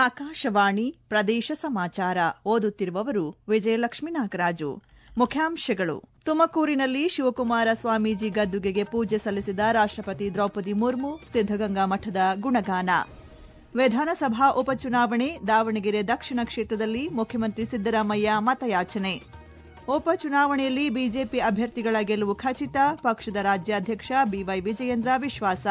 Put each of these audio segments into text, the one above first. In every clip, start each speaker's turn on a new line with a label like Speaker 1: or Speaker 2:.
Speaker 1: ಆಕಾಶವಾಣಿ ಪ್ರದೇಶ ಸಮಾಚಾರ ಓದುತ್ತಿರುವವರು ವಿಜಯಲಕ್ಷ್ಮೀ ನಾಗರಾಜು ಮುಖ್ಯಾಂಶಗಳು ತುಮಕೂರಿನಲ್ಲಿ ಶಿವಕುಮಾರ ಸ್ವಾಮೀಜಿ ಗದ್ದುಗೆಗೆ ಪೂಜೆ ಸಲ್ಲಿಸಿದ ರಾಷ್ಟಪತಿ ದ್ರೌಪದಿ ಮುರ್ಮು ಸಿದ್ದಗಂಗಾ ಮಠದ ಗುಣಗಾನ ವಿಧಾನಸಭಾ ಉಪಚುನಾವಣೆ ದಾವಣಗೆರೆ ದಕ್ಷಿಣ ಕ್ಷೇತ್ರದಲ್ಲಿ ಮುಖ್ಯಮಂತ್ರಿ ಸಿದ್ದರಾಮಯ್ಯ ಮತಯಾಚನೆ ಉಪಚುನಾವಣೆಯಲ್ಲಿ ಬಿಜೆಪಿ ಅಭ್ಯರ್ಥಿಗಳ ಗೆಲುವು ಖಚಿತ ಪಕ್ಷದ ರಾಜ್ಯಾಧ್ಯಕ್ಷ ಬಿವೈ ವಿಜಯೇಂದ್ರ ವಿಶ್ವಾಸ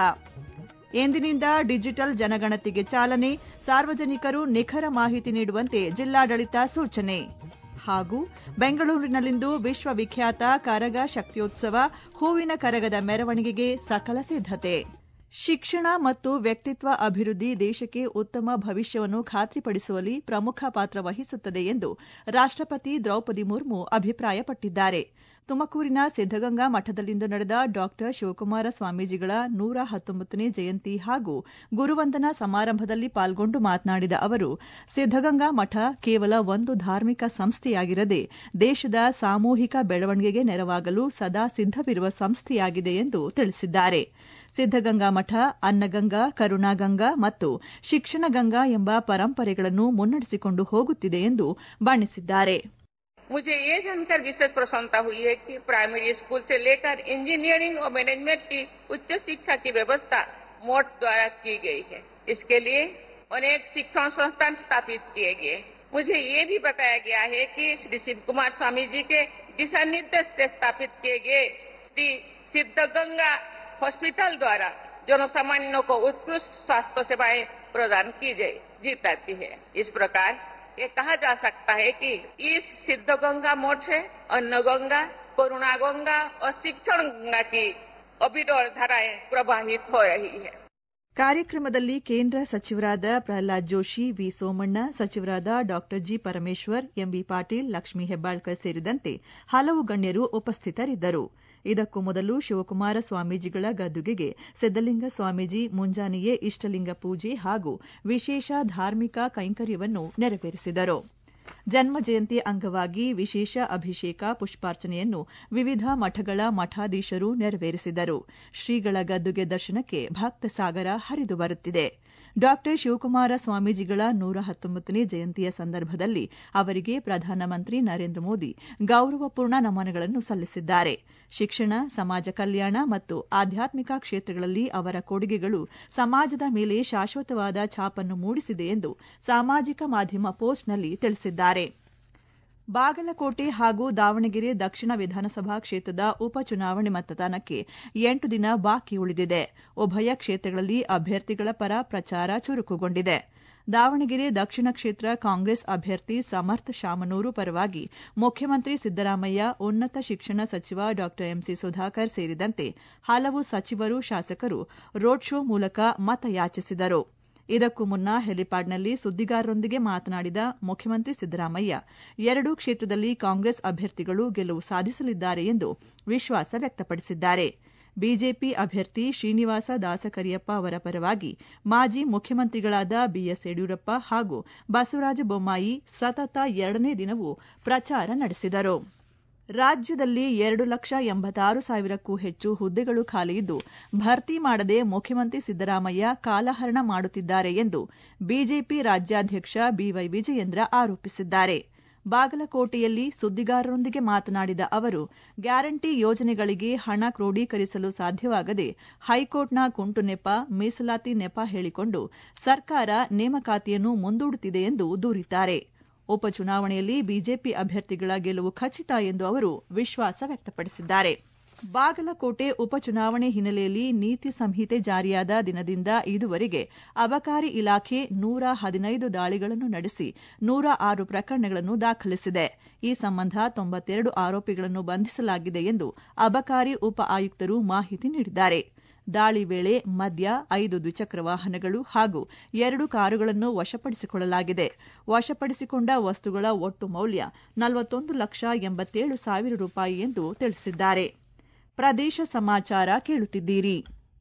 Speaker 1: ಎಂದಿನಿಂದ ಡಿಜಿಟಲ್ ಜನಗಣತಿಗೆ ಚಾಲನೆ ಸಾರ್ವಜನಿಕರು ನಿಖರ ಮಾಹಿತಿ ನೀಡುವಂತೆ ಜಿಲ್ಲಾಡಳಿತ ಸೂಚನೆ ಹಾಗೂ ಬೆಂಗಳೂರಿನಲ್ಲಿಂದು ವಿಶ್ವವಿಖ್ಯಾತ ಕರಗ ಶಕ್ತಿಯೋತ್ಸವ ಹೂವಿನ ಕರಗದ ಮೆರವಣಿಗೆಗೆ ಸಕಲ ಸಿದ್ದತೆ ಶಿಕ್ಷಣ ಮತ್ತು ವ್ಯಕ್ತಿತ್ವ ಅಭಿವೃದ್ಧಿ ದೇಶಕ್ಕೆ ಉತ್ತಮ ಭವಿಷ್ಯವನ್ನು ಖಾತ್ರಿಪಡಿಸುವಲ್ಲಿ ಪ್ರಮುಖ ಪಾತ್ರ ವಹಿಸುತ್ತದೆ ಎಂದು ರಾಷ್ಟಪತಿ ದ್ರೌಪದಿ ಮುರ್ಮು ಅಭಿಪ್ರಾಯಪಟ್ಟಿದ್ದಾರೆ ತುಮಕೂರಿನ ಸಿದ್ದಗಂಗಾ ಮಠದಲ್ಲಿಂದು ನಡೆದ ಡಾ ಶಿವಕುಮಾರ ಸ್ವಾಮೀಜಿಗಳ ನೂರ ಹತ್ತೊಂಬತ್ತನೇ ಜಯಂತಿ ಹಾಗೂ ಗುರುವಂದನಾ ಸಮಾರಂಭದಲ್ಲಿ ಪಾಲ್ಗೊಂಡು ಮಾತನಾಡಿದ ಅವರು ಸಿದ್ದಗಂಗಾ ಮಠ ಕೇವಲ ಒಂದು ಧಾರ್ಮಿಕ ಸಂಸ್ಥೆಯಾಗಿರದೆ ದೇಶದ ಸಾಮೂಹಿಕ ಬೆಳವಣಿಗೆಗೆ ನೆರವಾಗಲು ಸದಾ ಸಿದ್ದವಿರುವ ಸಂಸ್ಥೆಯಾಗಿದೆ ಎಂದು ತಿಳಿಸಿದ್ದಾರೆ ಸಿದ್ದಗಂಗಾ ಮಠ ಅನ್ನಗಂಗಾ ಕರುಣಾಗಂಗಾ ಮತ್ತು ಶಿಕ್ಷಣ ಗಂಗಾ ಎಂಬ ಪರಂಪರೆಗಳನ್ನು ಮುನ್ನಡೆಸಿಕೊಂಡು ಹೋಗುತ್ತಿದೆ ಎಂದು ಬಣ್ಣಿಸಿದ್ದಾರೆ
Speaker 2: मुझे ये जानकर विशेष प्रसन्नता हुई है कि प्राइमरी स्कूल से लेकर इंजीनियरिंग और मैनेजमेंट की उच्च शिक्षा की व्यवस्था मोट द्वारा की गई है इसके लिए अनेक शिक्षण संस्थान स्थापित किए गए मुझे ये भी बताया गया है कि श्री शिव कुमार स्वामी जी के दिशा निर्देश से स्थापित किए गए श्री सिद्धगंगा हॉस्पिटल द्वारा जनसामान्यों को उत्कृष्ट स्वास्थ्य सेवाएं प्रदान की जाती है इस प्रकार ये कहा जा सकता है कि इस सिद्ध गंगा मोठ से अन्न गंगा करुणा गंगा और शिक्षण गंगा की अविरल धाराएं प्रवाहित हो रही है
Speaker 1: ಕಾರ್ಯಕ್ರಮದಲ್ಲಿ ಕೇಂದ್ರ ಸಚಿವರಾದ ಪ್ರಹ್ಲಾದ್ ಜೋಶಿ ವಿ ಸೋಮಣ್ಣ ಸಚಿವರಾದ ಡಾ ಜಿ ಪರಮೇಶ್ವರ್ ಎಂಬಿ ಪಾಟೀಲ್ ಲಕ್ಷ್ಮೀ ಹೆಬ್ಬಾಳ್ಕರ್ ಸೇರಿದಂತೆ ಹಲವು ಗಣ್ಯರು ಉಪಸ್ಥಿತರಿದ್ದರು ಇದಕ್ಕೂ ಮೊದಲು ಶಿವಕುಮಾರ ಸ್ವಾಮೀಜಿಗಳ ಗದ್ದುಗೆಗೆ ಸಿದ್ದಲಿಂಗ ಸ್ವಾಮೀಜಿ ಮುಂಜಾನೆಯೇ ಇಷ್ಟಲಿಂಗ ಪೂಜೆ ಹಾಗೂ ವಿಶೇಷ ಧಾರ್ಮಿಕ ಕೈಂಕರ್ಯವನ್ನು ನೆರವೇರಿಸಿದರು ಜನ್ಮ ಜಯಂತಿ ಅಂಗವಾಗಿ ವಿಶೇಷ ಅಭಿಷೇಕ ಪುಷ್ಪಾರ್ಚನೆಯನ್ನು ವಿವಿಧ ಮಠಗಳ ಮಠಾಧೀಶರು ನೆರವೇರಿಸಿದರು ಶ್ರೀಗಳ ಗದ್ದುಗೆ ದರ್ಶನಕ್ಕೆ ಭಕ್ತ ಸಾಗರ ಹರಿದು ಬರುತ್ತಿದೆ ಡಾ ಶಿವಕುಮಾರ ಸ್ವಾಮೀಜಿಗಳ ನೂರ ಹತ್ತೊಂಬತ್ತನೇ ಜಯಂತಿಯ ಸಂದರ್ಭದಲ್ಲಿ ಅವರಿಗೆ ಪ್ರಧಾನಮಂತ್ರಿ ನರೇಂದ್ರ ಮೋದಿ ಗೌರವಪೂರ್ಣ ನಮನಗಳನ್ನು ಸಲ್ಲಿಸಿದ್ದಾರೆ ಶಿಕ್ಷಣ ಸಮಾಜ ಕಲ್ಯಾಣ ಮತ್ತು ಆಧ್ಯಾತ್ಮಿಕ ಕ್ಷೇತ್ರಗಳಲ್ಲಿ ಅವರ ಕೊಡುಗೆಗಳು ಸಮಾಜದ ಮೇಲೆ ಶಾಶ್ವತವಾದ ಛಾಪನ್ನು ಮೂಡಿಸಿದೆ ಎಂದು ಸಾಮಾಜಿಕ ಮಾಧ್ಯಮ ಪೋಸ್ಟ್ನಲ್ಲಿ ತಿಳಿಸಿದ್ದಾರೆ ಬಾಗಲಕೋಟೆ ಹಾಗೂ ದಾವಣಗೆರೆ ದಕ್ಷಿಣ ವಿಧಾನಸಭಾ ಕ್ಷೇತ್ರದ ಉಪಚುನಾವಣೆ ಮತದಾನಕ್ಕೆ ಎಂಟು ದಿನ ಬಾಕಿ ಉಳಿದಿದೆ ಉಭಯ ಕ್ಷೇತ್ರಗಳಲ್ಲಿ ಅಭ್ಯರ್ಥಿಗಳ ಪರ ಪ್ರಚಾರ ಚುರುಕುಗೊಂಡಿದೆ ದಾವಣಗೆರೆ ದಕ್ಷಿಣ ಕ್ಷೇತ್ರ ಕಾಂಗ್ರೆಸ್ ಅಭ್ಯರ್ಥಿ ಸಮರ್ಥ ಶಾಮನೂರು ಪರವಾಗಿ ಮುಖ್ಯಮಂತ್ರಿ ಸಿದ್ದರಾಮಯ್ಯ ಉನ್ನತ ಶಿಕ್ಷಣ ಸಚಿವ ಡಾ ಎಂಸಿ ಸುಧಾಕರ್ ಸೇರಿದಂತೆ ಹಲವು ಸಚಿವರು ಶಾಸಕರು ರೋಡ್ ಶೋ ಮೂಲಕ ಮತಯಾಚಿಸಿದರು ಇದಕ್ಕೂ ಮುನ್ನ ಹೆಲಿಪ್ಯಾಡ್ನಲ್ಲಿ ಸುದ್ದಿಗಾರರೊಂದಿಗೆ ಮಾತನಾಡಿದ ಮುಖ್ಯಮಂತ್ರಿ ಸಿದ್ದರಾಮಯ್ಯ ಎರಡೂ ಕ್ಷೇತ್ರದಲ್ಲಿ ಕಾಂಗ್ರೆಸ್ ಅಭ್ಯರ್ಥಿಗಳು ಗೆಲುವು ಸಾಧಿಸಲಿದ್ದಾರೆ ಎಂದು ವಿಶ್ವಾಸ ವ್ಯಕ್ತಪಡಿಸಿದ್ದಾರೆ ಬಿಜೆಪಿ ಅಭ್ಯರ್ಥಿ ಶ್ರೀನಿವಾಸ ದಾಸಕರಿಯಪ್ಪ ಅವರ ಪರವಾಗಿ ಮಾಜಿ ಮುಖ್ಯಮಂತ್ರಿಗಳಾದ ಬಿಎಸ್ ಯಡಿಯೂರಪ್ಪ ಹಾಗೂ ಬಸವರಾಜ ಬೊಮ್ಮಾಯಿ ಸತತ ಎರಡನೇ ದಿನವೂ ಪ್ರಚಾರ ನಡೆಸಿದರು ರಾಜ್ಯದಲ್ಲಿ ಎರಡು ಲಕ್ಷ ಎಂಬತ್ತಾರು ಸಾವಿರಕ್ಕೂ ಹೆಚ್ಚು ಹುದ್ದೆಗಳು ಖಾಲಿಯಿದ್ದು ಭರ್ತಿ ಮಾಡದೆ ಮುಖ್ಯಮಂತ್ರಿ ಸಿದ್ದರಾಮಯ್ಯ ಕಾಲಹರಣ ಮಾಡುತ್ತಿದ್ದಾರೆ ಎಂದು ಬಿಜೆಪಿ ರಾಜ್ಯಾಧ್ಯಕ್ಷ ಬಿವೈ ವಿಜಯೇಂದ್ರ ಆರೋಪಿಸಿದ್ದಾರೆ ಬಾಗಲಕೋಟೆಯಲ್ಲಿ ಸುದ್ದಿಗಾರರೊಂದಿಗೆ ಮಾತನಾಡಿದ ಅವರು ಗ್ಯಾರಂಟಿ ಯೋಜನೆಗಳಿಗೆ ಹಣ ಕ್ರೋಢೀಕರಿಸಲು ಸಾಧ್ಯವಾಗದೆ ಹೈಕೋರ್ಟ್ನ ಕುಂಟು ನೆಪ ಮೀಸಲಾತಿ ನೆಪ ಹೇಳಿಕೊಂಡು ಸರ್ಕಾರ ನೇಮಕಾತಿಯನ್ನು ಮುಂದೂಡುತ್ತಿದೆ ಎಂದು ದೂರಿದ್ದಾರೆ ಉಪಚುನಾವಣೆಯಲ್ಲಿ ಬಿಜೆಪಿ ಅಭ್ಯರ್ಥಿಗಳ ಗೆಲುವು ಖಚಿತ ಎಂದು ಅವರು ವಿಶ್ವಾಸ ವ್ಯಕ್ತಪಡಿಸಿದ್ದಾರೆ ಬಾಗಲಕೋಟೆ ಉಪಚುನಾವಣೆ ಹಿನ್ನೆಲೆಯಲ್ಲಿ ನೀತಿ ಸಂಹಿತೆ ಜಾರಿಯಾದ ದಿನದಿಂದ ಇದುವರೆಗೆ ಅಬಕಾರಿ ಇಲಾಖೆ ನೂರ ಹದಿನೈದು ದಾಳಿಗಳನ್ನು ನಡೆಸಿ ನೂರ ಆರು ಪ್ರಕರಣಗಳನ್ನು ದಾಖಲಿಸಿದೆ ಈ ಸಂಬಂಧ ತೊಂಬತ್ತೆರಡು ಆರೋಪಿಗಳನ್ನು ಬಂಧಿಸಲಾಗಿದೆ ಎಂದು ಅಬಕಾರಿ ಉಪ ಆಯುಕ್ತರು ಮಾಹಿತಿ ನೀಡಿದ್ದಾರೆ ದಾಳಿ ವೇಳೆ ಮದ್ಯ ಐದು ದ್ವಿಚಕ್ರ ವಾಹನಗಳು ಹಾಗೂ ಎರಡು ಕಾರುಗಳನ್ನು ವಶಪಡಿಸಿಕೊಳ್ಳಲಾಗಿದೆ ವಶಪಡಿಸಿಕೊಂಡ ವಸ್ತುಗಳ ಒಟ್ಟು ಮೌಲ್ಯ ನಲವತ್ತೊಂದು ಲಕ್ಷ ಎಂಬತ್ತೇಳು ಸಾವಿರ ರೂಪಾಯಿ ಎಂದು ತಿಳಿಸಿದ್ದಾರೆ ಪ್ರದೇಶ ಸಮಾಚಾರ ಕೇಳುತ್ತಿದ್ದೀರಿ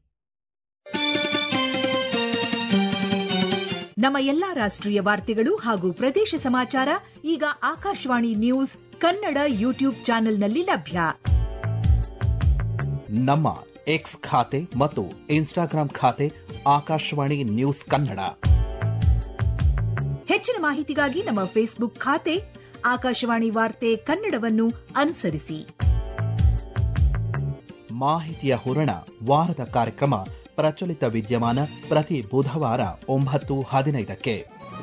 Speaker 3: ನಮ್ಮ ಎಲ್ಲಾ ರಾಷ್ಟ್ರೀಯ ವಾರ್ತೆಗಳು ಹಾಗೂ ಪ್ರದೇಶ ಸಮಾಚಾರ ಈಗ ಆಕಾಶವಾಣಿ ನ್ಯೂಸ್ ಕನ್ನಡ ಯೂಟ್ಯೂಬ್ ಚಾನೆಲ್ನಲ್ಲಿ ಲಭ್ಯ
Speaker 4: ನಮ್ಮ ಎಕ್ಸ್ ಖಾತೆ ಮತ್ತು ಇನ್ಸ್ಟಾಗ್ರಾಂ ಖಾತೆ ಆಕಾಶವಾಣಿ ನ್ಯೂಸ್ ಕನ್ನಡ
Speaker 3: ಹೆಚ್ಚಿನ ಮಾಹಿತಿಗಾಗಿ ನಮ್ಮ ಫೇಸ್ಬುಕ್ ಖಾತೆ ಆಕಾಶವಾಣಿ ವಾರ್ತೆ ಕನ್ನಡವನ್ನು ಅನುಸರಿಸಿ
Speaker 4: ಮಾಹಿತಿಯ ಹೂರಣ ವಾರದ ಕಾರ್ಯಕ್ರಮ ಪ್ರಚಲಿತ ವಿದ್ಯಮಾನ ಪ್ರತಿ ಬುಧವಾರ ಒಂಬತ್ತು ಹದಿನೈದಕ್ಕೆ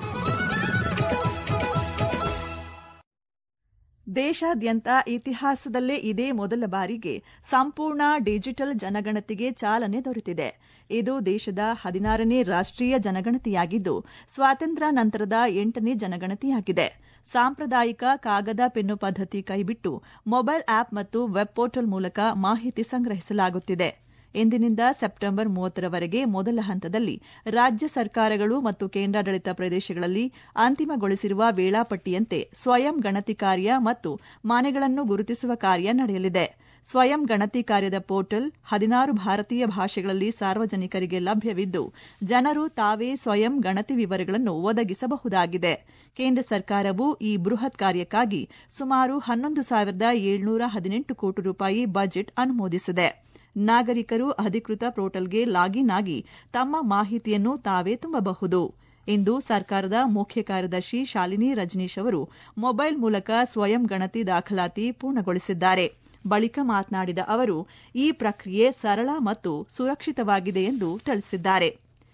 Speaker 1: ದೇಶಾದ್ಯಂತ ಇತಿಹಾಸದಲ್ಲೇ ಇದೇ ಮೊದಲ ಬಾರಿಗೆ ಸಂಪೂರ್ಣ ಡಿಜಿಟಲ್ ಜನಗಣತಿಗೆ ಚಾಲನೆ ದೊರೆತಿದೆ ಇದು ದೇಶದ ಹದಿನಾರನೇ ರಾಷ್ಟೀಯ ಜನಗಣತಿಯಾಗಿದ್ದು ಸ್ವಾತಂತ್ರ್ಯ ನಂತರದ ಎಂಟನೇ ಜನಗಣತಿಯಾಗಿದೆ ಸಾಂಪ್ರದಾಯಿಕ ಕಾಗದ ಪೆನ್ನು ಪದ್ಧತಿ ಕೈಬಿಟ್ಟು ಮೊಬೈಲ್ ಆಪ್ ಮತ್ತು ವೆಬ್ ಪೋರ್ಟಲ್ ಮೂಲಕ ಮಾಹಿತಿ ಸಂಗ್ರಹಿಸಲಾಗುತ್ತಿದೆ ಇಂದಿನಿಂದ ಸೆಪ್ಟೆಂಬರ್ ಮೂವತ್ತರವರೆಗೆ ಮೊದಲ ಹಂತದಲ್ಲಿ ರಾಜ್ಯ ಸರ್ಕಾರಗಳು ಮತ್ತು ಕೇಂದ್ರಾಡಳಿತ ಪ್ರದೇಶಗಳಲ್ಲಿ ಅಂತಿಮಗೊಳಿಸಿರುವ ವೇಳಾಪಟ್ಟಿಯಂತೆ ಸ್ವಯಂ ಗಣತಿ ಕಾರ್ಯ ಮತ್ತು ಮನೆಗಳನ್ನು ಗುರುತಿಸುವ ಕಾರ್ಯ ನಡೆಯಲಿದೆ ಸ್ವಯಂ ಗಣತಿ ಕಾರ್ಯದ ಪೋರ್ಟಲ್ ಹದಿನಾರು ಭಾರತೀಯ ಭಾಷೆಗಳಲ್ಲಿ ಸಾರ್ವಜನಿಕರಿಗೆ ಲಭ್ಯವಿದ್ದು ಜನರು ತಾವೇ ಸ್ವಯಂ ಗಣತಿ ವಿವರಗಳನ್ನು ಒದಗಿಸಬಹುದಾಗಿದೆ ಕೇಂದ್ರ ಸರ್ಕಾರವು ಈ ಬೃಹತ್ ಕಾರ್ಯಕ್ಕಾಗಿ ಸುಮಾರು ಹನ್ನೊಂದು ಸಾವಿರದ ಏಳ್ನೂರ ಹದಿನೆಂಟು ಕೋಟಿ ರೂಪಾಯಿ ಬಜೆಟ್ ಅನುಮೋದಿಸಿದೆ ನಾಗರಿಕರು ಅಧಿಕೃತ ಪೋರ್ಟಲ್ಗೆ ಲಾಗಿನ್ ಆಗಿ ತಮ್ಮ ಮಾಹಿತಿಯನ್ನು ತಾವೇ ತುಂಬಬಹುದು ಇಂದು ಸರ್ಕಾರದ ಮುಖ್ಯ ಕಾರ್ಯದರ್ಶಿ ಶಾಲಿನಿ ರಜನೀಶ್ ಅವರು ಮೊಬೈಲ್ ಮೂಲಕ ಸ್ವಯಂ ಗಣತಿ ದಾಖಲಾತಿ ಪೂರ್ಣಗೊಳಿಸಿದ್ದಾರೆ ಬಳಿಕ ಮಾತನಾಡಿದ ಅವರು ಈ ಪ್ರಕ್ರಿಯೆ ಸರಳ ಮತ್ತು ಸುರಕ್ಷಿತವಾಗಿದೆ ಎಂದು ತಿಳಿಸಿದ್ದಾರೆ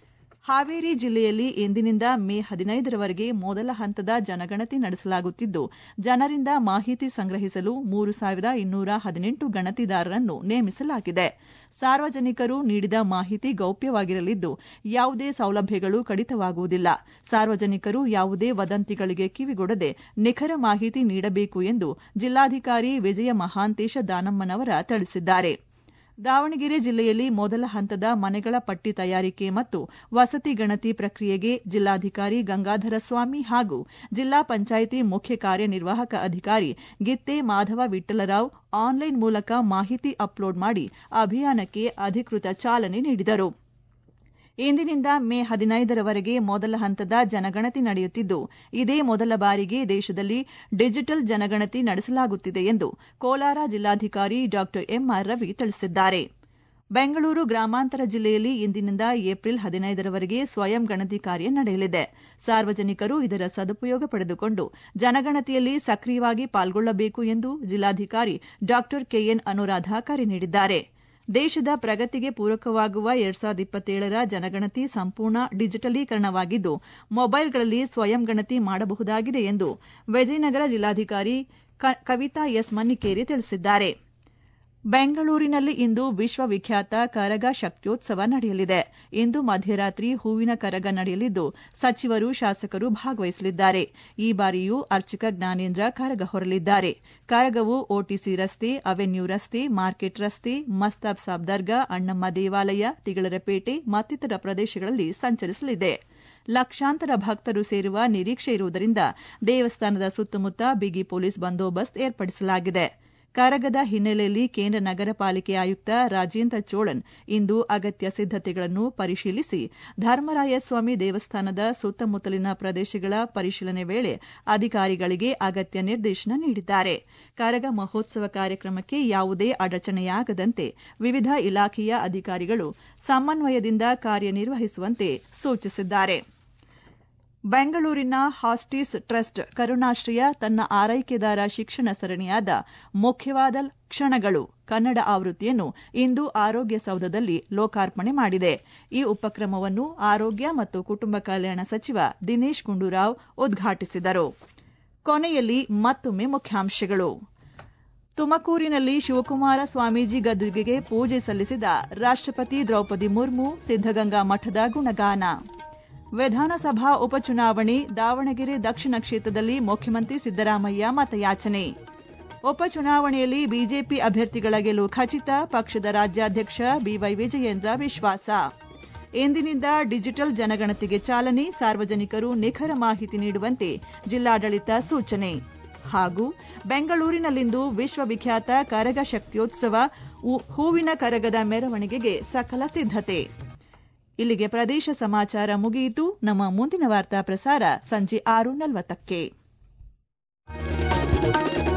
Speaker 1: ಹಾವೇರಿ ಜಿಲ್ಲೆಯಲ್ಲಿ ಇಂದಿನಿಂದ ಮೇ ಹದಿನೈದರವರೆಗೆ ಮೊದಲ ಹಂತದ ಜನಗಣತಿ ನಡೆಸಲಾಗುತ್ತಿದ್ದು ಜನರಿಂದ ಮಾಹಿತಿ ಸಂಗ್ರಹಿಸಲು ಮೂರು ಸಾವಿರದ ಇನ್ನೂರ ಹದಿನೆಂಟು ಗಣತಿದಾರರನ್ನು ನೇಮಿಸಲಾಗಿದೆ ಸಾರ್ವಜನಿಕರು ನೀಡಿದ ಮಾಹಿತಿ ಗೌಪ್ಯವಾಗಿರಲಿದ್ದು ಯಾವುದೇ ಸೌಲಭ್ಯಗಳು ಕಡಿತವಾಗುವುದಿಲ್ಲ ಸಾರ್ವಜನಿಕರು ಯಾವುದೇ ವದಂತಿಗಳಿಗೆ ಕಿವಿಗೊಡದೆ ನಿಖರ ಮಾಹಿತಿ ನೀಡಬೇಕು ಎಂದು ಜಿಲ್ಲಾಧಿಕಾರಿ ವಿಜಯ ಮಹಾಂತೇಶ ದಾನಮ್ಮನವರ ತಿಳಿಸಿದ್ದಾರೆ ದಾವಣಗೆರೆ ಜಿಲ್ಲೆಯಲ್ಲಿ ಮೊದಲ ಹಂತದ ಮನೆಗಳ ಪಟ್ಟಿ ತಯಾರಿಕೆ ಮತ್ತು ವಸತಿ ಗಣತಿ ಪ್ರಕ್ರಿಯೆಗೆ ಜಿಲ್ಲಾಧಿಕಾರಿ ಗಂಗಾಧರ ಸ್ವಾಮಿ ಹಾಗೂ ಜಿಲ್ಲಾ ಪಂಚಾಯಿತಿ ಮುಖ್ಯ ಕಾರ್ಯನಿರ್ವಾಹಕ ಅಧಿಕಾರಿ ಗಿತ್ತೆ ಮಾಧವ ವಿಠ್ಠಲರಾವ್ ಆನ್ಲೈನ್ ಮೂಲಕ ಮಾಹಿತಿ ಅಪ್ಲೋಡ್ ಮಾಡಿ ಅಭಿಯಾನಕ್ಕೆ ಅಧಿಕೃತ ಚಾಲನೆ ನೀಡಿದರು ಇಂದಿನಿಂದ ಮೇ ಹದಿನೈದರವರೆಗೆ ಮೊದಲ ಹಂತದ ಜನಗಣತಿ ನಡೆಯುತ್ತಿದ್ದು ಇದೇ ಮೊದಲ ಬಾರಿಗೆ ದೇಶದಲ್ಲಿ ಡಿಜಿಟಲ್ ಜನಗಣತಿ ನಡೆಸಲಾಗುತ್ತಿದೆ ಎಂದು ಕೋಲಾರ ಜಿಲ್ಲಾಧಿಕಾರಿ ಡಾ ಎಂಆರ್ ರವಿ ತಿಳಿಸಿದ್ದಾರೆ ಬೆಂಗಳೂರು ಗ್ರಾಮಾಂತರ ಜಿಲ್ಲೆಯಲ್ಲಿ ಇಂದಿನಿಂದ ಏಪ್ರಿಲ್ ಹದಿನೈದರವರೆಗೆ ಸ್ವಯಂ ಗಣತಿ ಕಾರ್ಯ ನಡೆಯಲಿದೆ ಸಾರ್ವಜನಿಕರು ಇದರ ಸದುಪಯೋಗ ಪಡೆದುಕೊಂಡು ಜನಗಣತಿಯಲ್ಲಿ ಸಕ್ರಿಯವಾಗಿ ಪಾಲ್ಗೊಳ್ಳಬೇಕು ಎಂದು ಜಿಲ್ಲಾಧಿಕಾರಿ ಡಾ ಕೆಎನ್ ಅನುರಾಧ ಕರೆ ನೀಡಿದ್ದಾರೆ ದೇಶದ ಪ್ರಗತಿಗೆ ಪೂರಕವಾಗುವ ಎರಡ್ ಸಾವಿರದ ಇಪ್ಪತ್ತೇಳರ ಜನಗಣತಿ ಸಂಪೂರ್ಣ ಡಿಜಿಟಲೀಕರಣವಾಗಿದ್ದು ಮೊಬೈಲ್ಗಳಲ್ಲಿ ಸ್ವಯಂ ಗಣತಿ ಮಾಡಬಹುದಾಗಿದೆ ಎಂದು ವಿಜಯನಗರ ಜಿಲ್ಲಾಧಿಕಾರಿ ಕವಿತಾ ಎಸ್ ಮನ್ನಿಕೇರಿ ತಿಳಿಸಿದ್ದಾರೆ ಬೆಂಗಳೂರಿನಲ್ಲಿ ಇಂದು ವಿಶ್ವವಿಖ್ಯಾತ ಕರಗ ಶಕ್ತ್ಯೋತ್ಸವ ನಡೆಯಲಿದೆ ಇಂದು ಮಧ್ಯರಾತ್ರಿ ಹೂವಿನ ಕರಗ ನಡೆಯಲಿದ್ದು ಸಚಿವರು ಶಾಸಕರು ಭಾಗವಹಿಸಲಿದ್ದಾರೆ ಈ ಬಾರಿಯೂ ಅರ್ಚಕ ಜ್ಞಾನೇಂದ್ರ ಕರಗ ಹೊರಲಿದ್ದಾರೆ ಕರಗವು ಓಟಿಸಿ ರಸ್ತೆ ಅವೆನ್ಯೂ ರಸ್ತೆ ಮಾರ್ಕೆಟ್ ರಸ್ತೆ ಮಸ್ತಾಬ್ ಸಾಬ್ ದರ್ಗಾ ಅಣ್ಣಮ್ಮ ದೇವಾಲಯ ತಿಗಳರಪೇಟೆ ಮತ್ತಿತರ ಪ್ರದೇಶಗಳಲ್ಲಿ ಸಂಚರಿಸಲಿದೆ ಲಕ್ಷಾಂತರ ಭಕ್ತರು ಸೇರುವ ನಿರೀಕ್ಷೆ ಇರುವುದರಿಂದ ದೇವಸ್ಥಾನದ ಸುತ್ತಮುತ್ತ ಬಿಗಿ ಪೊಲೀಸ್ ಬಂದೋಬಸ್ತ್ ಏರ್ಪಡಿಸಲಾಗಿದೆ ಕರಗದ ಹಿನ್ನೆಲೆಯಲ್ಲಿ ಕೇಂದ್ರ ನಗರ ಪಾಲಿಕೆ ಆಯುಕ್ತ ರಾಜೇಂದ್ರ ಚೋಳನ್ ಇಂದು ಅಗತ್ಯ ಸಿದ್ದತೆಗಳನ್ನು ಪರಿಶೀಲಿಸಿ ಧರ್ಮರಾಯಸ್ವಾಮಿ ದೇವಸ್ಥಾನದ ಸುತ್ತಮುತ್ತಲಿನ ಪ್ರದೇಶಗಳ ಪರಿಶೀಲನೆ ವೇಳೆ ಅಧಿಕಾರಿಗಳಿಗೆ ಅಗತ್ಯ ನಿರ್ದೇಶನ ನೀಡಿದ್ದಾರೆ ಕರಗ ಮಹೋತ್ಸವ ಕಾರ್ಯಕ್ರಮಕ್ಕೆ ಯಾವುದೇ ಅಡಚಣೆಯಾಗದಂತೆ ವಿವಿಧ ಇಲಾಖೆಯ ಅಧಿಕಾರಿಗಳು ಸಮನ್ವಯದಿಂದ ಕಾರ್ಯನಿರ್ವಹಿಸುವಂತೆ ಸೂಚಿಸಿದ್ದಾರೆ ಬೆಂಗಳೂರಿನ ಹಾಸ್ಟೀಸ್ ಟ್ರಸ್ಟ್ ಕರುಣಾಶ್ರಯ ತನ್ನ ಆರೈಕೆದಾರ ಶಿಕ್ಷಣ ಸರಣಿಯಾದ ಮುಖ್ಯವಾದ ಕ್ಷಣಗಳು ಕನ್ನಡ ಆವೃತ್ತಿಯನ್ನು ಇಂದು ಆರೋಗ್ಯ ಸೌಧದಲ್ಲಿ ಲೋಕಾರ್ಪಣೆ ಮಾಡಿದೆ ಈ ಉಪಕ್ರಮವನ್ನು ಆರೋಗ್ಯ ಮತ್ತು ಕುಟುಂಬ ಕಲ್ಯಾಣ ಸಚಿವ ದಿನೇಶ್ ಗುಂಡೂರಾವ್ ಉದ್ಘಾಟಿಸಿದರು ಕೊನೆಯಲ್ಲಿ ಮತ್ತೊಮ್ಮೆ ಮುಖ್ಯಾಂಶಗಳು ತುಮಕೂರಿನಲ್ಲಿ ಶಿವಕುಮಾರ ಸ್ವಾಮೀಜಿ ಗದ್ದುಗೆಗೆ ಪೂಜೆ ಸಲ್ಲಿಸಿದ ರಾಷ್ಟಪತಿ ದ್ರೌಪದಿ ಮುರ್ಮು ಸಿದ್ದಗಂಗಾ ಮಠದ ಗುಣಗಾನ ವಿಧಾನಸಭಾ ಉಪಚುನಾವಣೆ ದಾವಣಗೆರೆ ದಕ್ಷಿಣ ಕ್ಷೇತ್ರದಲ್ಲಿ ಮುಖ್ಯಮಂತ್ರಿ ಸಿದ್ದರಾಮಯ್ಯ ಮತಯಾಚನೆ ಉಪಚುನಾವಣೆಯಲ್ಲಿ ಬಿಜೆಪಿ ಅಭ್ಯರ್ಥಿಗಳ ಗೆಲುವು ಖಚಿತ ಪಕ್ಷದ ರಾಜ್ಯಾಧ್ಯಕ್ಷ ಬಿವೈ ವಿಜಯೇಂದ್ರ ವಿಶ್ವಾಸ ಇಂದಿನಿಂದ ಡಿಜಿಟಲ್ ಜನಗಣತಿಗೆ ಚಾಲನೆ ಸಾರ್ವಜನಿಕರು ನಿಖರ ಮಾಹಿತಿ ನೀಡುವಂತೆ ಜಿಲ್ಲಾಡಳಿತ ಸೂಚನೆ ಹಾಗೂ ಬೆಂಗಳೂರಿನಲ್ಲಿಂದು ವಿಶ್ವವಿಖ್ಯಾತ ಕರಗ ಶಕ್ತಿಯೋತ್ಸವ ಹೂವಿನ ಕರಗದ ಮೆರವಣಿಗೆಗೆ ಸಕಲ ಸಿದ್ದತೆ ಇಲ್ಲಿಗೆ ಪ್ರದೇಶ ಸಮಾಚಾರ ಮುಗಿಯಿತು ನಮ್ಮ ಮುಂದಿನ ವಾರ್ತಾ ಪ್ರಸಾರ ಸಂಜೆ ಆರು ನಲವತ್ತಕ್ಕೆ